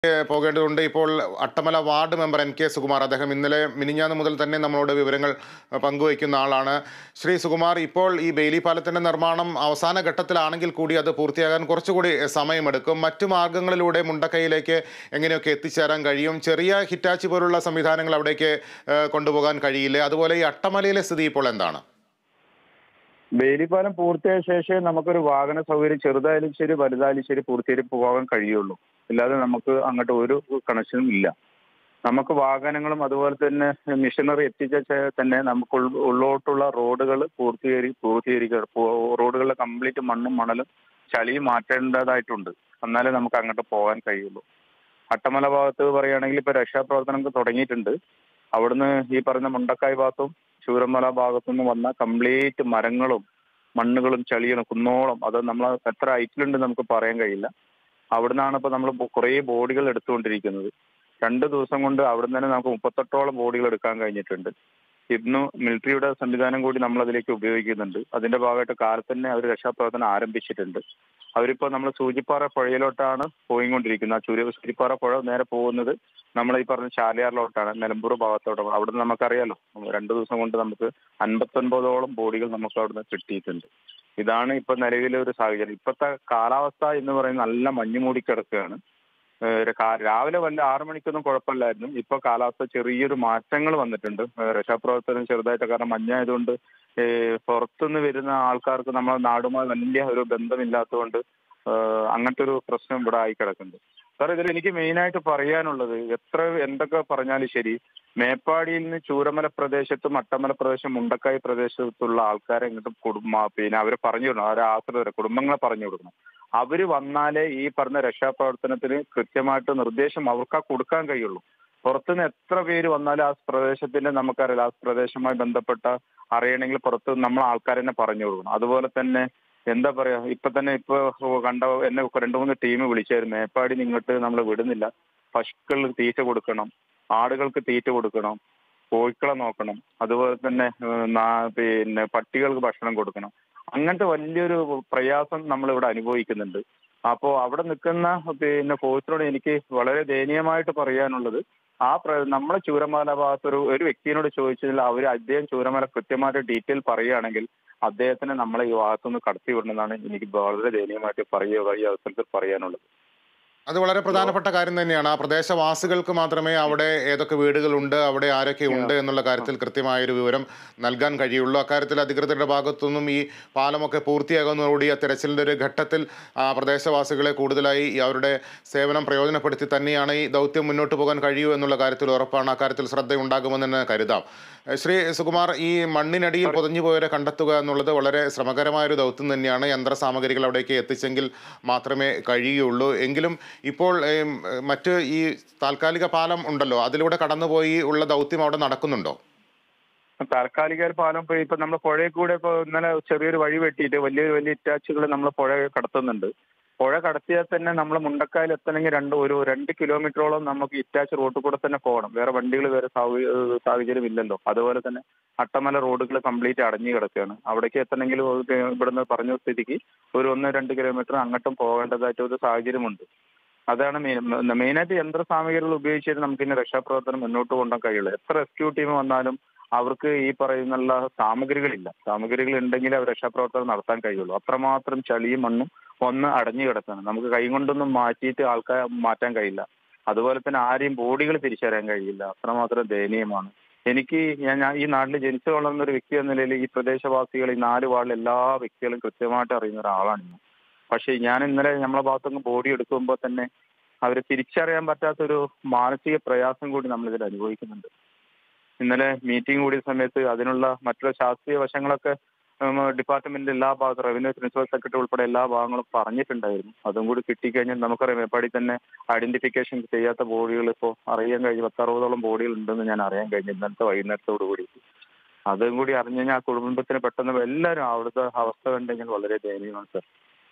ഏഹ് പോകേണ്ടതുണ്ട് ഇപ്പോൾ Attamala ward member N K Sukumar അദ്ദേഹം ഇന്നലെ മിനിഞ്ഞാന്ന് മുതൽ തന്നെ നമ്മളോട് വിവരങ്ങൾ ഏഹ് പങ്കുവയ്ക്കുന്ന ആളാണ് ശ്രീ സുകുമാർ ഇപ്പോൾ ഈ ബെയിലി പാലത്തിന്റെ നിർമ്മാണം അവസാന ഘട്ടത്തിലാണെങ്കിൽ കൂടി അത് പൂർത്തിയാകാൻ കുറച്ചുകൂടി സമയമെടുക്കും മറ്റു മാർഗങ്ങളിലൂടെ മുണ്ടക്കൈയിലേക്ക് എങ്ങനെയൊക്കെ എത്തിച്ചേരാൻ കഴിയും ചെറിയ ഹിറ്റാച്ചി പോലുള്ള സംവിധാനങ്ങൾ അവിടേക്ക് ഏഹ് കൊണ്ടുപോകാൻ കഴിയില്ലേ അതുപോലെ ഈ അട്ടമലയിലെ സ്ഥിതി ഇപ്പോൾ എന്താണ് ബേലിപ്പാലം പൂർത്തിയായ ശേഷമേ നമുക്കൊരു വാഹന സൗകര്യം ചെറുതായാലും ശരി വലുതായാലും ശരി പൂർത്തിയായി പോകാൻ കഴിയുള്ളൂ അല്ലാതെ നമുക്ക് അങ്ങോട്ട് ഒരു കണക്ഷനും ഇല്ല നമുക്ക് വാഹനങ്ങളും അതുപോലെ തന്നെ മിഷനറി എത്തിച്ച ശേ- തന്നെ നമുക്ക് ഉൾ- ഉള്ളോട്ടുള്ള റോഡുകൾ പൂർത്തീകരി പൂർത്തീകരിക്കുക പോ- റോഡുകളിലെ കംപ്ലീറ്റ് മണ്ണും മണലും ചളിയും മാറ്റേണ്ടതായിട്ടുണ്ട് എന്നാലേ നമുക്ക് അങ്ങോട്ട് പോകാൻ കഴിയുള്ളൂ അട്ടമല ഭാഗത്ത് പറയുകയാണെങ്കിൽ ഇപ്പൊ രക്ഷാപ്രവർത്തനം തുടങ്ങിയിട്ടുണ്ട് അവിടുന്ന് ഈ പറഞ്ഞ മുണ്ടക്കായ് ഭാഗത്തും ചൂരമല ഭാഗത്തുനിന്ന് വന്ന കംപ്ലീറ്റ് മരങ്ങളും മണ്ണുകളും ചളികളും കുന്നോളം അത് നമ്മൾ എത്ര ഹൈറ്റിലുണ്ട് നമുക്ക് പറയാൻ കഴിയില്ല അവിടുന്നാണ് ഇപ്പൊ നമ്മൾ കുറേ ബോഡികൾ എടുത്തുകൊണ്ടിരിക്കുന്നത് രണ്ട് ദിവസം കൊണ്ട് അവിടുന്ന് തന്നെ നമുക്ക് മുപ്പത്തെട്ടോളം ബോഡികൾ എടുക്കാൻ കഴിഞ്ഞിട്ടുണ്ട് ഇന്ന് മിലിറ്ററിയുടെ സംവിധാനം കൂടി നമ്മൾ അതിലേക്ക് ഉപയോഗിക്കുന്നുണ്ട് അതിന്റെ ഭാഗമായിട്ട് കാലത്ത് തന്നെ അവർ രക്ഷാപ്രവർത്തനം ആരംഭിച്ചിട്ടുണ്ട് അവരിപ്പോ നമ്മൾ സൂചിപ്പാറ പുഴയിലോട്ടാണ് പോയിക്കൊണ്ടിരിക്കുന്നത് ആ ചൂര്യ സൂചിപ്പാറ പുഴ നേരെ പോകുന്നത് നമ്മൾ ഈ പറഞ്ഞ ചാലിയാറിലോട്ടാണ് നിലമ്പൂർ ഭാഗത്തോട്ട് അവിടുന്ന് നമുക്കറിയാലോ രണ്ടു ദിവസം കൊണ്ട് നമുക്ക് അൻപത്തൊൻപതോളം ബോഡികൾ നമുക്ക് അവിടുന്ന് കിട്ടിയിട്ടുണ്ട് ഇതാണ് ഇപ്പൊ നിലവിലെ ഒരു സാഹചര്യം ഇപ്പോഴത്തെ കാലാവസ്ഥ എന്ന് പറയുന്നത് നല്ല മഞ്ഞ് മൂടി കിടക്കുകയാണ് ഏഹ് കാ- രാവിലെ വല്ല ആറു മണിക്കൊന്നും കുഴപ്പമില്ലായിരുന്നു ഇപ്പൊ കാലാവസ്ഥ ചെറിയൊരു മാറ്റങ്ങൾ വന്നിട്ടുണ്ട് ഏഹ് രക്ഷാപ്രവർത്തനം ചെറുതായിട്ട് കാരണം മഞ്ഞായതുകൊണ്ട് ഏഹ് പുറത്തുനിന്ന് വരുന്ന ആൾക്കാർക്ക് നമ്മളെ നാടുമായി വലിയ ഒരു ബന്ധമില്ലാത്തതുകൊണ്ട് ഏഹ് അങ്ങനത്തെ ഒരു പ്രശ്നം ഇവിടെ ആയി കിടക്കുന്നുണ്ട് സാർ ഇതിൽ എനിക്ക് മെയിനായിട്ട് പറയാനുള്ളത് എത്ര എന്തൊക്കെ പറഞ്ഞാലും ശരി മേപ്പാടിയിൽ നിന്ന് ചൂരമല പ്രദേശത്തും അട്ടമല പ്രദേശം മുണ്ടക്കായ് പ്രദേശത്തുള്ള ആൾക്കാരെ ഇങ്ങോട്ട് കുടുംബ പിന്നെ അവരെ പറഞ്ഞു വിടണം അവരെ ആശ്രിതരെ കുടുംബങ്ങളെ പറഞ്ഞു കൊടുക്കണം അവര് വന്നാലേ ഈ പറഞ്ഞ രക്ഷാപ്രവർത്തനത്തിന് കൃത്യമായിട്ട് നിർദ്ദേശം അവർക്ക് കൊടുക്കാൻ കഴിയുള്ളൂ പുറത്തുനിന്ന് എത്ര പേര് വന്നാലും ആ പ്രദേശത്തിന്റെ നമുക്കറിയില്ല ആ പ്രദേശവുമായി ബന്ധപ്പെട്ട അറിയണമെങ്കിൽ പുറത്ത് നമ്മൾ ആൾക്കാരെ തന്നെ പറഞ്ഞു കൊടുക്കണം അതുപോലെ തന്നെ എന്താ പറയാ ഇപ്പൊ തന്നെ ഇപ്പൊ കണ്ട എന്നെ രണ്ടു മൂന്ന് ടീം വിളിച്ചായിരുന്നു മേപ്പാടി ഇങ്ങോട്ട് നമ്മൾ വിടുന്നില്ല പശുക്കളിൽ തീറ്റ കൊടുക്കണം ആടുകൾക്ക് തീറ്റ കൊടുക്കണം കോഴിക്കളെ നോക്കണം അതുപോലെ തന്നെ ഏഹ്, നാ- പിന്നെ പട്ടികൾക്ക് ഭക്ഷണം കൊടുക്കണം അങ്ങനത്തെ വലിയൊരു പ്രയാസം നമ്മൾ ഇവിടെ അനുഭവിക്കുന്നുണ്ട് അപ്പോ അവിടെ നിൽക്കുന്ന പിന്നെ ഫോഴ്സിനോട് എനിക്ക് വളരെ ദയനീയമായിട്ട് പറയാനുള്ളത് ആ പ്ര നമ്മളെ ചൂരമല ഭാഗത്ത് ഒരു ഒരു വ്യക്തിയോട് ചോദിച്ചതിൽ അവർ അദ്ദേഹം ചൂരമല കൃത്യമായിട്ട് ഡീറ്റെയിൽ പറയുകയാണെങ്കിൽ അദ്ദേഹത്തിനെ നമ്മളെ ഈ ഭാഗത്തുനിന്ന് കടത്തി വിടണമെന്നാണ് എനിക്ക് വളരെ ദയനീയമായിട്ട് പറയുക ഈ അവസരത്തിൽ പറയാനുള്ളത് അത് വളരെ പ്രധാനപ്പെട്ട കാര്യം തന്നെയാണ് ആ പ്രദേശവാസികൾക്ക് മാത്രമേ അവിടെ ഏതൊക്കെ വീടുകളുണ്ട് അവിടെ ആരൊക്കെ ഉണ്ട് എന്നുള്ള കാര്യത്തിൽ കൃത്യമായൊരു വിവരം നൽകാൻ കഴിയുള്ളൂ അക്കാര്യത്തിൽ അധികൃതരുടെ ഭാഗത്തുനിന്നും ഈ പാലമൊക്കെ പൂർത്തിയാകുന്നതോടുകൂടി ആ തെരച്ചിലിൻ്റെ ഒരു ഘട്ടത്തിൽ ആ പ്രദേശവാസികളെ കൂടുതലായി ഈ അവരുടെ സേവനം പ്രയോജനപ്പെടുത്തി തന്നെയാണ് ഈ ദൗത്യം മുന്നോട്ട് പോകാൻ കഴിയൂ എന്നുള്ള കാര്യത്തിൽ ഉറപ്പാണ് അക്കാര്യത്തിൽ ശ്രദ്ധയുണ്ടാകുമെന്ന് തന്നെ കരുതാം ഏഹ് ശ്രീ സുകുമാർ ഈ മണ്ണിനടിയിൽ പൊതിഞ്ഞു പോയവരെ കണ്ടെത്തുക എന്നുള്ളത് വളരെ ശ്രമകരമായൊരു ദൗത്യം തന്നെയാണ് യന്ത്ര സാമഗ്രികൾ അവിടേക്ക് എത്തിച്ചെങ്കിൽ മാത്രമേ കഴിയുള്ളൂ എങ്കിലും ഇപ്പോൾ ഏം, മറ്റ് ഈ താൽക്കാലിക പാലം ഉണ്ടല്ലോ അതിലൂടെ കടന്നുപോയി ഉള്ള ദൗത്യം അവിടെ നടക്കുന്നുണ്ടോ താൽക്കാലിക ഒരു പാലം ഇപ്പൊ ഇപ്പൊ നമ്മൾ പുഴയിൽ കൂടെ ഇപ്പൊ ഇന്നലെ ചെറിയൊരു വഴി വെട്ടിയിട്ട് വലിയൊരു വലിയ ഇറ്റാച്ചുകൾ നമ്മൾ പുഴ കടത്തുന്നുണ്ട് പുഴ കടത്തിയാൽ തന്നെ നമ്മൾ മുണ്ടക്കായൽ എത്തണമെങ്കിൽ രണ്ട് ഒരു രണ്ട് കിലോമീറ്ററോളം നമുക്ക് ഇറ്റാച്ച് റോഡിൽ കൂടെ തന്നെ പോകണം വേറെ വണ്ടികൾ വേറെ സാഹച- ഏഹ് സാഹചര്യം ഇല്ലല്ലോ അതുപോലെ തന്നെ അട്ടമല റോഡുകൾ കംപ്ലീറ്റ് അടഞ്ഞു കിടക്കുകയാണ് അവിടേക്ക് എത്തണമെങ്കിൽ ഒരു ഇവിടുന്ന് പറഞ്ഞ സ്ഥിതിക്ക് ഒരു ഒന്ന് രണ്ട് കിലോമീറ്റർ അങ്ങോട്ടും പോകേണ്ടതായിട്ട് ഒരു സാഹചര്യമുണ്ട് അതാണ് മെയിൻ മെയിനായിട്ട് യന്ത്ര സാമഗ്രികൾ ഉപയോഗിച്ചിട്ട് നമുക്ക് ഇനി രക്ഷാപ്രവർത്തനം മുന്നോട്ട് കൊണ്ടുപോകാൻ കഴിയുള്ളൂ എത്ര റെസ്ക്യൂ ടീം വന്നാലും അവർക്ക് ഈ പറയുന്നുള്ള സാമഗ്രികളില്ല സാമഗ്രികൾ ഉണ്ടെങ്കിൽ അവർ രക്ഷാപ്രവർത്തനം നടത്താൻ കഴിയുള്ളൂ അത്രമാത്രം ചളിയും മണ്ണും ഒന്ന് അടഞ്ഞു കിടക്കാണ് നമുക്ക് കൈ കൊണ്ടൊന്നും മാറ്റിയിട്ട് ആൾക്കാരെ മാറ്റാൻ കഴിയില്ല അതുപോലെ തന്നെ ആരെയും ബോഡികൾ തിരിച്ചറിയാൻ കഴിയില്ല അത്രമാത്രം ദയനീയമാണ് എനിക്ക് ഞാൻ ഞാൻ ഈ നാട്ടിൽ ജനിച്ചു വളർന്ന ഒരു വ്യക്തി എന്ന നിലയിൽ ഈ പ്രദേശവാസികൾ ഈ നാല് വാർഡിലെ എല്ലാ വ്യക്തികളും കൃത്യമായിട്ട് അറിയുന്ന ഒരാളാണ് ഞാൻ പക്ഷേ ഞാൻ ഇന്നലെ നമ്മളെ ഭാഗത്തുനിന്ന് ബോഡി എടുക്കുമ്പോൾ തന്നെ അവരെ തിരിച്ചറിയാൻ പറ്റാത്തൊരു മാനസിക പ്രയാസം കൂടി നമ്മൾ ഇതിൽ അനുഭവിക്കുന്നുണ്ട് ഇന്നലെ മീറ്റിംഗ് കൂടിയ സമയത്ത് അതിനുള്ള മറ്റുള്ള ശാസ്ത്രീയ വശങ്ങളൊക്കെ ഡിപ്പാർട്ട്മെന്റിന്റെ എല്ലാ ഭാഗത്തും റവന്യൂ പ്രിൻസിപ്പൽ സെക്രട്ടറി ഉൾപ്പെടെ എല്ലാ ഭാഗങ്ങളും പറഞ്ഞിട്ടുണ്ടായിരുന്നു അതും കൂടി കിട്ടിക്കഴിഞ്ഞാൽ നമുക്കറിയാം മേപ്പാടി തന്നെ ഐഡന്റിഫിക്കേഷൻ ചെയ്യാത്ത ബോഡികൾ ഇപ്പോൾ അറിയാൻ കഴിഞ്ഞു പത്തറുപതോളം ബോഡികൾ ഉണ്ടെന്ന് ഞാൻ അറിയാൻ കഴിഞ്ഞു ഇന്നലത്തെ വൈകുന്നേരത്തോടു കൂടി അതും കൂടി അറിഞ്ഞു കഴിഞ്ഞാൽ ആ കുടുംബത്തിന് പെട്ടെന്ന് എല്ലാവരും അവിടുത്തെ അവസ്ഥ കണ്ടെങ്കിൽ വളരെ ദയനീയമാണ് സർ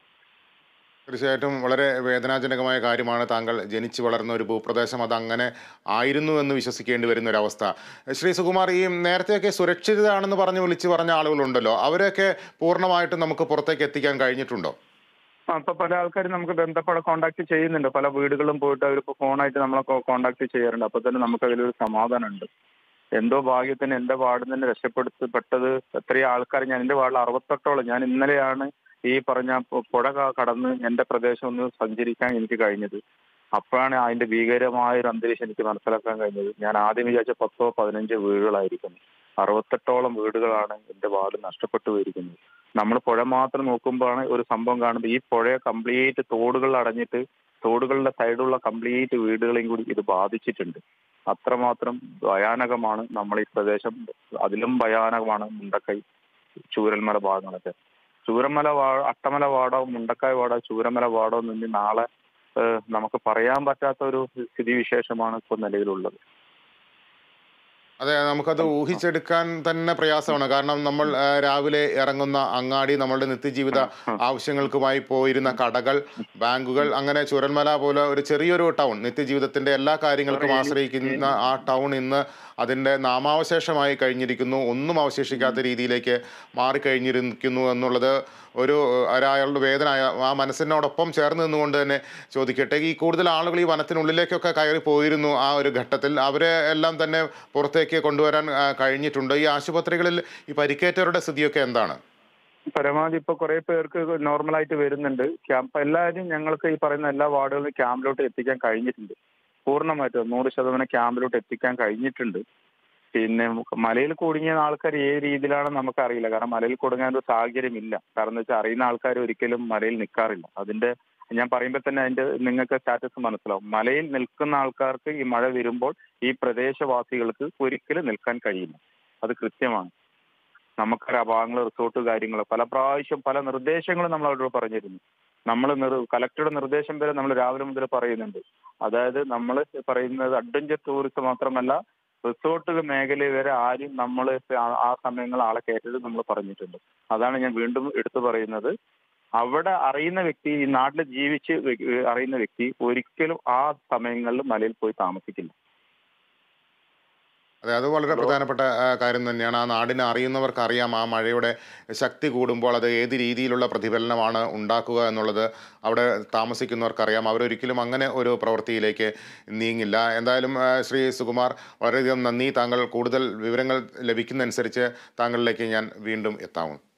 തീർച്ചയായിട്ടും വളരെ വേദനാജനകമായ കാര്യമാണ് താങ്കൾ ജനിച്ചു വളർന്ന ഒരു ഭൂപ്രദേശം അത് അങ്ങനെ ആയിരുന്നു എന്ന് വിശ്വസിക്കേണ്ടി വരുന്ന ഒരു അവസ്ഥ ശ്രീ സുകുമാർ ഈ നേരത്തെയൊക്കെ സുരക്ഷിതരാണെന്ന് പറഞ്ഞ് വിളിച്ചു പറഞ്ഞ ആളുകളുണ്ടല്ലോ അവരെയൊക്കെ പൂർണ്ണമായിട്ടും നമുക്ക് പുറത്തേക്ക് എത്തിക്കാൻ കഴിഞ്ഞിട്ടുണ്ടോ ആ, ഇപ്പൊ പല ആൾക്കാരും നമുക്ക് ബന്ധപ്പെടാൻ കോണ്ടാക്ട് ചെയ്യുന്നുണ്ട് പല വീടുകളും പോയിട്ട് അവരിപ്പോ ഫോണായിട്ട് നമ്മളെ കോണ്ടാക്ട് ചെയ്യാറുണ്ട് അപ്പൊ തന്നെ നമുക്ക് അതിലൊരു സമാധാനമുണ്ട് എന്തോ ഭാഗ്യത്തിന് എന്റെ വാർഡിൽ നിന്ന് രക്ഷപ്പെടുത്തപ്പെട്ടത് എത്രയോ ആൾക്കാർ ഞാൻ എന്റെ വാർഡിൽ അറുപത്തെട്ടോളം ഞാൻ ഇന്നലെയാണ് ഈ പറഞ്ഞ പു- പുഴ ക- കടന്ന് എന്റെ പ്രദേശം ഒന്ന് സഞ്ചരിക്കാൻ എനിക്ക് കഴിഞ്ഞത് അപ്പോഴാണ് അതിന്റെ ഭീകരമായ ഒരു അന്തരീക്ഷം എനിക്ക് മനസ്സിലാക്കാൻ കഴിഞ്ഞത് ഞാൻ ആദ്യം വിചാരിച്ച പത്തോ പതിനഞ്ചോ വീടുകളായിരിക്കുന്നു അറുപത്തെട്ടോളം വീടുകളാണ് എന്റെ വാർഡ് നഷ്ടപ്പെട്ടു പോയിരിക്കുന്നത് നമ്മൾ പുഴ മാത്രം നോക്കുമ്പോഴാണ് ഒരു സംഭവം കാണുന്നത് ഈ പുഴ കംപ്ലീറ്റ് തോടുകൾ അടഞ്ഞിട്ട് തോടുകളുടെ സൈഡുള്ള കംപ്ലീറ്റ് വീടുകളെയും കൂടി ഇത് ബാധിച്ചിട്ടുണ്ട് അത്രമാത്രം ഭയാനകമാണ് നമ്മൾ ഈ പ്രദേശം അതിലും ഭയാനകമാണ് മുണ്ടക്കൈ ചൂരൽമല ഭാഗങ്ങളൊക്കെ ചൂരമല വാ അട്ടമല വാടോ മുണ്ടക്കായ് വാടോ ചൂരമല വാടോ എന്നീ നാളെ ഏഹ്, നമുക്ക് പറയാൻ പറ്റാത്ത ഒരു സ്ഥിതിവിശേഷമാണ് ഇപ്പോൾ നിലവിലുള്ളത് അതെ നമുക്കത് ഊഹിച്ചെടുക്കാൻ തന്നെ പ്രയാസമാണ് കാരണം നമ്മൾ ആ, രാവിലെ ഇറങ്ങുന്ന അങ്ങാടി നമ്മളുടെ നിത്യജീവിത ആവശ്യങ്ങൾക്കുമായി പോയിരുന്ന കടകൾ ബാങ്കുകൾ അങ്ങനെ ചുരന്മല പോലെ ഒരു ചെറിയൊരു ടൗൺ നിത്യജീവിതത്തിന്റെ എല്ലാ കാര്യങ്ങൾക്കും ആശ്രയിക്കുന്ന ആ ടൗൺ ഇന്ന് അതിന്റെ നാമാവശേഷമായി കഴിഞ്ഞിരിക്കുന്നു ഒന്നും അവശേഷിക്കാത്ത രീതിയിലേക്ക് മാറിക്കഴിഞ്ഞിരിക്കുന്നു എന്നുള്ളത് ഒരു ഒരാളുടെ വേദന ആ മനസ്സിനോടൊപ്പം ചേർന്ന് നിന്നുകൊണ്ട് തന്നെ ചോദിക്കട്ടെ ഈ കൂടുതൽ ആളുകൾ ഈ വനത്തിനുള്ളിലേക്കൊക്കെ കയറി പോയിരുന്നു ആ ഒരു ഘട്ടത്തിൽ അവരെ എല്ലാം തന്നെ പുറത്തേക്ക് കൊണ്ടുവരാൻ ആ, കഴിഞ്ഞിട്ടുണ്ട് ഈ ആശുപത്രികളിൽ ഈ പരിക്കേറ്റവരുടെ സ്ഥിതിയൊക്കെ എന്താണ് പരമാവധി ഇപ്പൊ കുറെ പേർക്ക് നോർമലായിട്ട് വരുന്നുണ്ട് ക്യാമ്പ് എല്ലാവരും ഞങ്ങൾക്ക് ഈ പറയുന്ന എല്ലാ വാർഡുകളിലും ക്യാമ്പിലോട്ട് എത്തിക്കാൻ കഴിഞ്ഞിട്ടുണ്ട് പൂർണ്ണമായിട്ടും നൂറ് ശതമാനം ക്യാമ്പിലോട്ട് എത്തിക്കാൻ കഴിഞ്ഞിട്ടുണ്ട് പിന്നെ മലയിൽ കുടുങ്ങിയ ആൾക്കാർ ഏത് രീതിയിലാണെന്ന് നമുക്കറിയില്ല കാരണം മലയിൽ കുടുങ്ങാൻ ഒരു സാഹചര്യമില്ല കാരണം എന്താ വെച്ചാൽ അറിയുന്ന ആൾക്കാർ ഒരിക്കലും മലയിൽ നിൽക്കാറില്ല അതിന്റെ ഞാൻ പറയുമ്പോൾ തന്നെ അതിന്റെ നിങ്ങൾക്ക് സ്റ്റാറ്റസ് മനസ്സിലാവും മലയിൽ നിൽക്കുന്ന ആൾക്കാർക്ക് ഈ മഴ വരുമ്പോൾ ഈ പ്രദേശവാസികൾക്ക് ഒരിക്കലും നിൽക്കാൻ കഴിയില്ല അത് കൃത്യമാണ് നമുക്കൊരു അഭാഗങ്ങൾ റിസോർട്ട് കാര്യങ്ങൾ പല പ്രാവശ്യം പല നിർദ്ദേശങ്ങളും നമ്മൾ അവരോട് പറഞ്ഞിരുന്നു നമ്മൾ കലക്ടറുടെ നിർദ്ദേശം വരെ നമ്മൾ രാവിലെ മുതൽ പറയുന്നുണ്ട് അതായത് നമ്മൾ പറയുന്നത് അഡ്വഞ്ചർ ടൂറിസം മാത്രമല്ല റിസോർട്ട് മേഖല വരെ ആരും നമ്മൾ ആ സമയങ്ങൾ ആളെ കയറ്റരുത് നമ്മൾ പറഞ്ഞിട്ടുണ്ട് അതാണ് ഞാൻ വീണ്ടും എടുത്തു പറയുന്നത് അവിടെ അറിയുന്ന വ്യക്തി ഈ നാട്ടിൽ ജീവിച്ച് വെ- അറിയുന്ന വ്യക്തി ഒരിക്കലും ആ സമയങ്ങളിൽ മലയിൽ പോയി താമസിക്കില്ല അതെ അത് വളരെ പ്രധാനപ്പെട്ട ആ, കാര്യം തന്നെയാണ് ആ നാടിനെ അറിയുന്നവർക്ക് അറിയാം ആ മഴയുടെ ശക്തി കൂടുമ്പോൾ അത് ഏത് രീതിയിലുള്ള പ്രതിഫലനമാണ് ഉണ്ടാക്കുക എന്നുള്ളത് അവിടെ താമസിക്കുന്നവർക്കറിയാം അവരൊരിക്കലും അങ്ങനെ ഒരു പ്രവൃത്തിയിലേക്ക് നീങ്ങില്ല എന്തായാലും ആ, ശ്രീ സുകുമാർ വളരെയധികം നന്ദി താങ്കൾ കൂടുതൽ വിവരങ്ങൾ ലഭിക്കുന്നതനുസരിച്ച് താങ്കളിലേക്ക് ഞാൻ വീണ്ടും എത്താവും